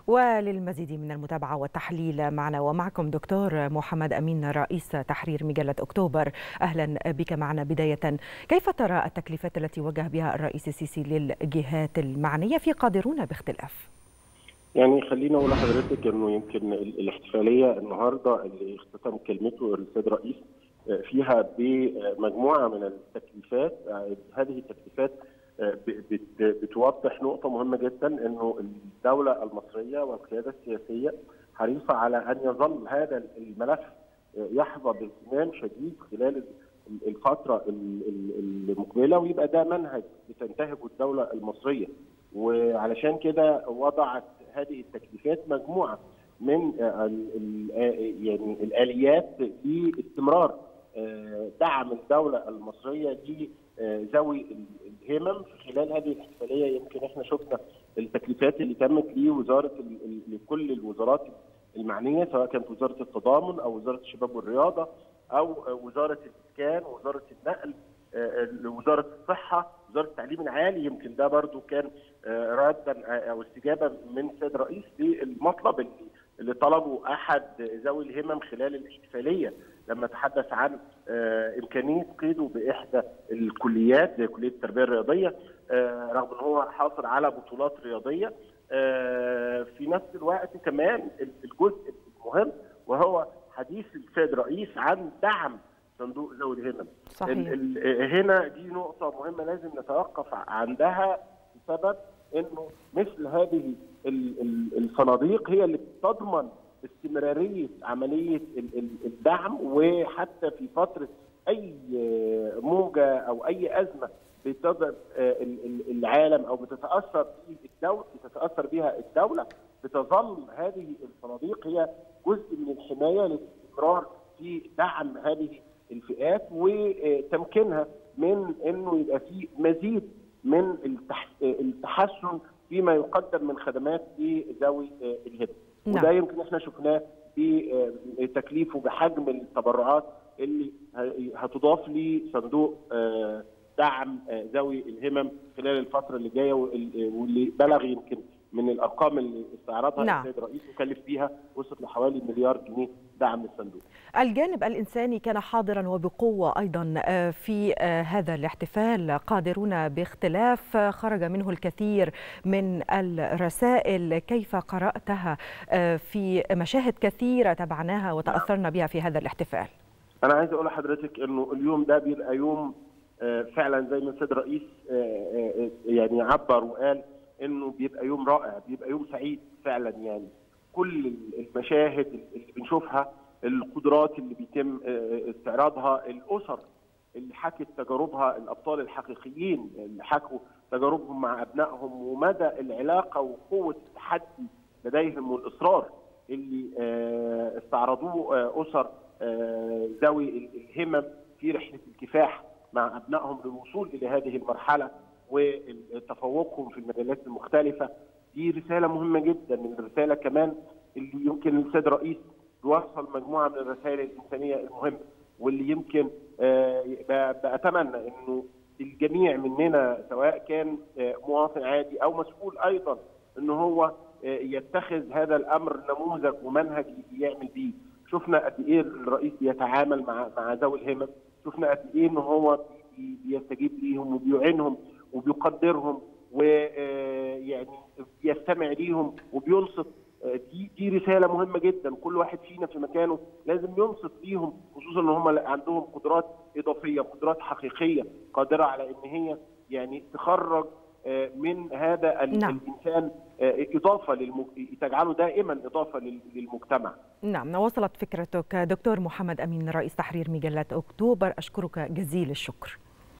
وللمزيد من المتابعة والتحليل معنا ومعكم دكتور محمد أمين رئيس تحرير مجلة أكتوبر أهلا بك معنا بداية كيف ترى التكليفات التي وجه بها الرئيس السيسي للجهات المعنية في قادرون باختلاف يعني خلينا اقول لحضرتك انه يمكن الاحتفاليه النهارده اللي اختتم كلمته السيد الرئيس فيها بمجموعه من التكليفات هذه التكليفات بتوضح نقطه مهمه جدا انه الدوله المصريه والقياده السياسيه حريصه على ان يظل هذا الملف يحظى باهتمام شديد خلال الفتره المقبله ويبقى ده منهج بتنتهجه الدوله المصريه وعلشان كده وضعت هذه التكليفات مجموعه من يعني الاليات لاستمرار دعم الدوله المصريه لذوي الهمم في خلال هذه الاحتفاليه يمكن احنا شفنا التكليفات اللي تمت لوزاره لكل الوزارات المعنيه سواء كانت وزاره التضامن او وزاره الشباب والرياضه او وزاره الاسكان ووزاره النقل وزاره الصحه وزاره التعليم العالي يمكن ده برضو كان ردا او استجابه من السيد الرئيس للمطلب اللي اللي طلبه احد ذوي الهمم خلال الاحتفاليه لما تحدث عن امكانيه قيده باحدى الكليات زي كليه التربيه الرياضيه رغم ان هو حاصل على بطولات رياضيه في نفس الوقت كمان الجزء المهم وهو حديث السيد الرئيس عن دعم صندوق ذوي الهمم صحيح. هنا دي نقطه مهمه لازم نتوقف عندها بسبب انه مثل هذه الصناديق هي اللي بتضمن استمراريه عمليه الدعم وحتى في فتره اي موجه او اي ازمه بتضرب العالم او بتتاثر الدوله بتتاثر بها الدوله بتظل هذه الصناديق هي جزء من الحمايه للاستمرار في دعم هذه الفئات وتمكينها من انه يبقى في مزيد من التحسن فيما يقدم من خدمات لذوي الهمم نعم. وده يمكن احنا شفناه بتكليفه بحجم التبرعات اللي هتضاف لصندوق دعم ذوي الهمم خلال الفتره اللي جايه واللي بلغ يمكن من الارقام اللي استعرضها نعم. السيد الرئيس وكلف فيها وصلت لحوالي مليار جنيه دعم للصندوق. الجانب الانساني كان حاضرا وبقوه ايضا في هذا الاحتفال قادرون باختلاف خرج منه الكثير من الرسائل كيف قراتها في مشاهد كثيره تابعناها وتاثرنا بها في هذا الاحتفال. انا عايز اقول لحضرتك انه اليوم ده بيبقى يوم فعلا زي ما السيد الرئيس يعني عبر وقال انه بيبقى يوم رائع بيبقى يوم سعيد فعلا يعني كل المشاهد اللي بنشوفها القدرات اللي بيتم استعراضها الاسر اللي حكت تجاربها الابطال الحقيقيين اللي حكوا تجاربهم مع ابنائهم ومدى العلاقه وقوه التحدي لديهم والاصرار اللي استعرضوه اسر ذوي الهمم في رحله الكفاح مع ابنائهم للوصول الى هذه المرحله وتفوقهم في المجالات المختلفه دي رساله مهمه جدا من الرساله كمان اللي يمكن السيد الرئيس يوصل مجموعه من الرسائل الانسانيه المهمه واللي يمكن باتمنى انه الجميع مننا سواء كان مواطن عادي او مسؤول ايضا ان هو يتخذ هذا الامر نموذج ومنهج يعمل بيه شفنا قد ايه الرئيس بيتعامل مع مع ذوي الهمم شفنا قد ايه ان هو بيستجيب ليهم وبيعينهم وبيقدرهم ويعني بيستمع ليهم وبينصت دي دي رساله مهمه جدا كل واحد فينا في مكانه لازم ينصت ليهم خصوصا ان هم عندهم قدرات اضافيه قدرات حقيقيه قادره على ان هي يعني تخرج من هذا نعم. الانسان اضافه للمج... تجعله دائما اضافه للمجتمع. نعم وصلت فكرتك دكتور محمد امين رئيس تحرير مجله اكتوبر اشكرك جزيل الشكر.